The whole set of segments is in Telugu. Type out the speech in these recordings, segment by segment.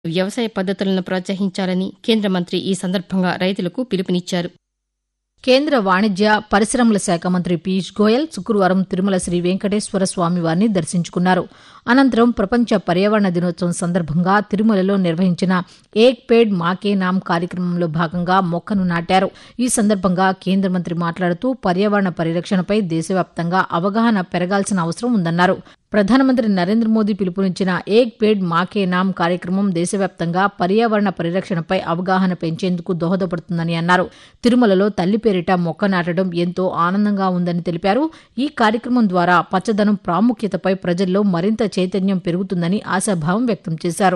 వ్యవసాయ పద్దతులను ప్రోత్సహించాలని కేంద్ర మంత్రి ఈ సందర్భంగా రైతులకు పిలుపునిచ్చారు కేంద్ర వాణిజ్య పరిశ్రమల శాఖ మంత్రి పీయూష్ గోయల్ శుక్రవారం తిరుమల శ్రీ వెంకటేశ్వర స్వామివారిని దర్శించుకున్నారు అనంతరం ప్రపంచ పర్యావరణ దినోత్సవం సందర్భంగా తిరుమలలో నిర్వహించిన ఏక్ పేడ్ మాకే నామ్ కార్యక్రమంలో భాగంగా మొక్కను నాటారు ఈ సందర్భంగా కేంద్ర మంత్రి మాట్లాడుతూ పర్యావరణ పరిరక్షణపై దేశవ్యాప్తంగా అవగాహన పెరగాల్సిన అవసరం ఉందన్నారు ప్రధానమంత్రి నరేంద్ర మోదీ పిలుపునిచ్చిన ఏక్ పేడ్ మాకే నామ్ కార్యక్రమం దేశవ్యాప్తంగా పర్యావరణ పరిరక్షణపై అవగాహన పెంచేందుకు దోహదపడుతుందని అన్నారు తిరుమలలో తల్లి పేరిట మొక్క నాటడం ఎంతో ఆనందంగా ఉందని తెలిపారు ఈ కార్యక్రమం ద్వారా పచ్చదనం ప్రాముఖ్యతపై ప్రజల్లో మరింత చైతన్యం పెరుగుతుందని ఆశాభావం వ్యక్తం చేశారు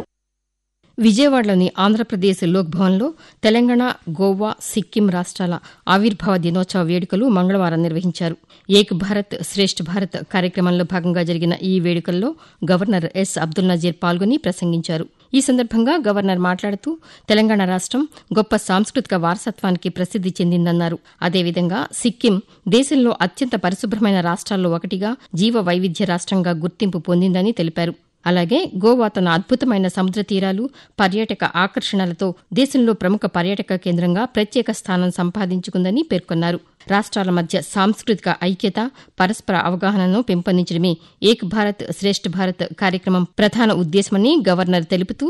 విజయవాడలోని ఆంధ్రప్రదేశ్ లోక్ భవన్లో తెలంగాణ గోవా సిక్కిం రాష్ట్రాల ఆవిర్భావ దినోత్సవ వేడుకలు మంగళవారం నిర్వహించారు ఏక్ భారత్ శ్రేష్ఠ భారత్ కార్యక్రమంలో భాగంగా జరిగిన ఈ వేడుకల్లో గవర్నర్ ఎస్ అబ్దుల్ నజీర్ పాల్గొని ప్రసంగించారు ఈ సందర్భంగా గవర్నర్ మాట్లాడుతూ తెలంగాణ రాష్టం గొప్ప సాంస్కృతిక వారసత్వానికి ప్రసిద్ది చెందిందన్నారు అదేవిధంగా సిక్కిం దేశంలో అత్యంత పరిశుభ్రమైన రాష్ట్రాల్లో ఒకటిగా జీవ వైవిధ్య రాష్ట్రంగా గుర్తింపు పొందిందని తెలిపారు అలాగే గోవా తన అద్భుతమైన సముద్ర తీరాలు పర్యాటక ఆకర్షణలతో దేశంలో ప్రముఖ పర్యాటక కేంద్రంగా ప్రత్యేక స్థానం సంపాదించుకుందని పేర్కొన్నారు రాష్ట్రాల మధ్య సాంస్కృతిక ఐక్యత పరస్పర అవగాహనను పెంపొందించడమే ఏక్ భారత్ శ్రేష్ఠ భారత్ కార్యక్రమం ప్రధాన ఉద్దేశమని గవర్నర్ తెలుపుతూ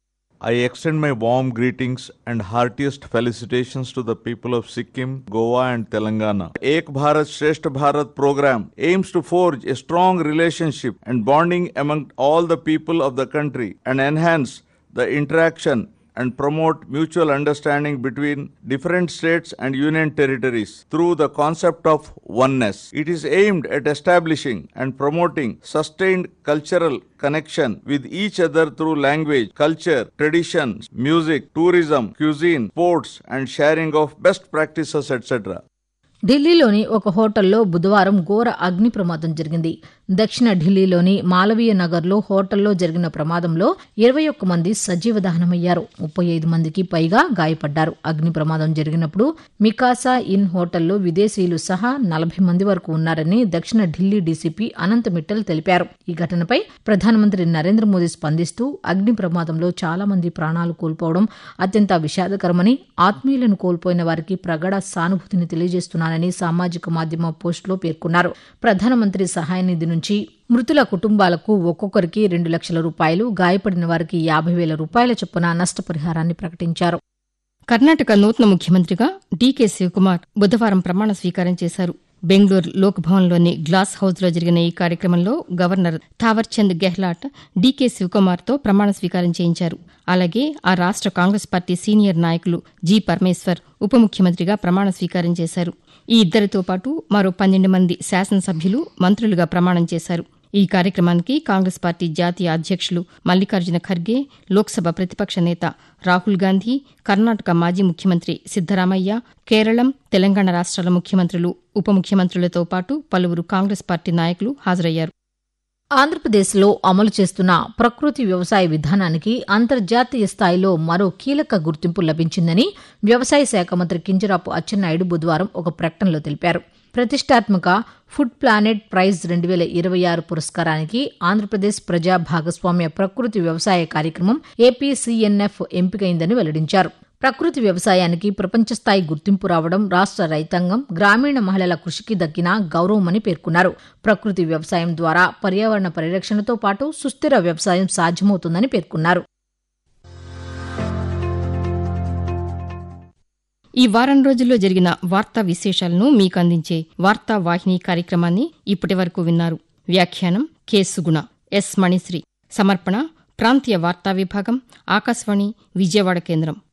I extend my warm greetings and heartiest felicitations to the people of Sikkim, Goa, and Telangana. Ek Bharat Shresth Bharat program aims to forge a strong relationship and bonding among all the people of the country and enhance the interaction and promote mutual understanding between different states and union territories through the concept of oneness. It is aimed at establishing and promoting sustained cultural connection with each other through language, culture, traditions, music, tourism, cuisine, sports, and sharing of best practices, etc. ఢిల్లీలోని ఒక హోటల్లో బుధవారం ఘోర అగ్ని ప్రమాదం జరిగింది దక్షిణ ఢిల్లీలోని మాలవీయ నగర్లో హోటల్లో జరిగిన ప్రమాదంలో ఇరవై ఒక్క మంది సజీవ దహనమయ్యారు ముప్పై ఐదు మందికి పైగా గాయపడ్డారు అగ్ని ప్రమాదం జరిగినప్పుడు మికాసా ఇన్ హోటల్లో విదేశీయులు సహా నలభై మంది వరకు ఉన్నారని దక్షిణ ఢిల్లీ డీసీపీ అనంత్ మిట్టల్ తెలిపారు ఈ ఘటనపై ప్రధానమంత్రి నరేంద్ర మోదీ స్పందిస్తూ అగ్ని ప్రమాదంలో చాలా మంది ప్రాణాలు కోల్పోవడం అత్యంత విషాదకరమని ఆత్మీయులను కోల్పోయిన వారికి ప్రగాఢ సానుభూతిని తెలియజేస్తున్నానని సామాజిక మాధ్యమ పోస్టులో పేర్కొన్నారు ప్రధానమంత్రి సహాయ నిధి నుంచి మృతుల కుటుంబాలకు ఒక్కొక్కరికి రెండు లక్షల రూపాయలు గాయపడిన వారికి యాభై వేల రూపాయల చొప్పున నష్టపరిహారాన్ని ప్రకటించారు కర్ణాటక నూతన ముఖ్యమంత్రిగా డీకే శివకుమార్ బుధవారం ప్రమాణ స్వీకారం చేశారు బెంగళూరు లోక్ భవన్లోని గ్లాస్ హౌస్లో జరిగిన ఈ కార్యక్రమంలో గవర్నర్ థావర్చంద్ గెహ్లాట్ డీకే శివకుమార్తో ప్రమాణ స్వీకారం చేయించారు అలాగే ఆ రాష్ట కాంగ్రెస్ పార్టీ సీనియర్ నాయకులు జి పరమేశ్వర్ ఉప ముఖ్యమంత్రిగా ప్రమాణ స్వీకారం చేశారు ఈ ఇద్దరితో పాటు మరో పన్నెండు మంది శాసనసభ్యులు మంత్రులుగా ప్రమాణం చేశారు ఈ కార్యక్రమానికి కాంగ్రెస్ పార్టీ జాతీయ అధ్యక్షులు మల్లికార్జున ఖర్గే లోక్సభ ప్రతిపక్ష నేత రాహుల్ గాంధీ కర్ణాటక మాజీ ముఖ్యమంత్రి సిద్దరామయ్య కేరళం తెలంగాణ రాష్ట్రాల ముఖ్యమంత్రులు ఉప ముఖ్యమంత్రులతో పాటు పలువురు కాంగ్రెస్ పార్టీ నాయకులు హాజరయ్యారు ఆంధ్రప్రదేశ్లో అమలు చేస్తున్న ప్రకృతి వ్యవసాయ విధానానికి అంతర్జాతీయ స్థాయిలో మరో కీలక గుర్తింపు లభించిందని వ్యవసాయ శాఖ మంత్రి కింజరాపు అచ్చెన్నాయుడు బుధవారం ఒక ప్రకటనలో తెలిపారు ప్రతిష్టాత్మక ఫుడ్ ప్లానెట్ ప్రైజ్ రెండు వేల ఇరవై ఆరు పురస్కారానికి ఆంధ్రప్రదేశ్ ప్రజా భాగస్వామ్య ప్రకృతి వ్యవసాయ కార్యక్రమం ఏపీసీఎన్ఎఫ్ ఎంపికైందని వెల్లడించారు ప్రకృతి వ్యవసాయానికి ప్రపంచస్థాయి గుర్తింపు రావడం రాష్ట్ర రైతాంగం గ్రామీణ మహిళల కృషికి దక్కిన గౌరవమని పేర్కొన్నారు ప్రకృతి వ్యవసాయం ద్వారా పర్యావరణ పరిరక్షణతో పాటు సుస్థిర వ్యవసాయం సాధ్యమవుతుందని పేర్కొన్నారు ఈ వారం రోజుల్లో జరిగిన వార్తా విశేషాలను మీకు అందించే వార్తా వాహిని కార్యక్రమాన్ని ఇప్పటి వరకు విన్నారు వ్యాఖ్యానం కె సుగుణ ఎస్ మణిశ్రీ సమర్పణ ప్రాంతీయ వార్తా విభాగం ఆకాశవాణి విజయవాడ కేంద్రం